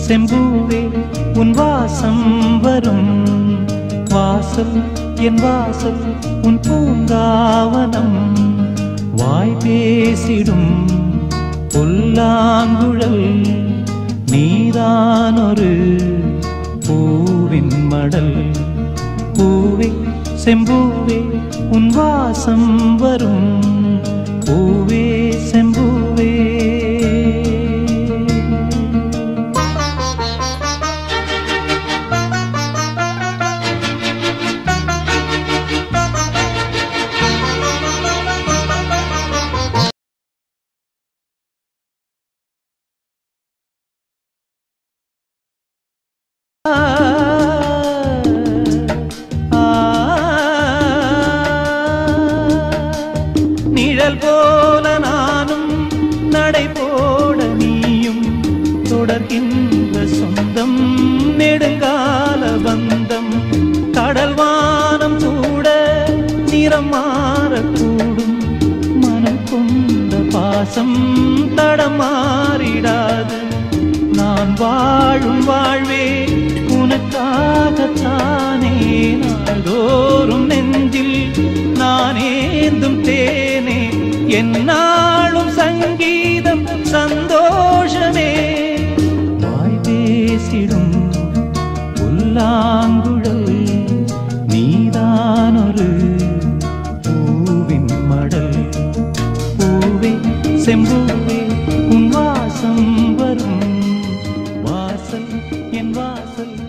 செம்பூவே உன் வாசம் வரும் வாசல் என் வாசல் உன் பூங்காவனம் வாய் பேசிடும் புல்லாங்குழல் நீதான் ஒரு பூவின் மடல் பூவே செம்பூவே உன் வாசம் வரும் பூவே செம்பூவே நிழல் போல நானும் நடை போட நீயும் தொடர்கின்ற சொந்தம் நெடுங்கால பந்தம் கடல் வானம் கூட நிறம் மாறக்கூடும் மனம் கொண்ட பாசம் தடம் மாறிடாது நான் வாழும் வாழ்வே உனக்காகத்தானே நாள்தோறும் நெஞ்சில் நான் ஏந்தும் தேனே என்னாலும் சங்கீதம் சந்தோஷமே வாய் பேசிடும் புல்லாங்குழல் நீதான் ஒரு பூவின் மடல் பூவே செம்பூவே உன் வாசம் வரும் வாசல் என் வாசல்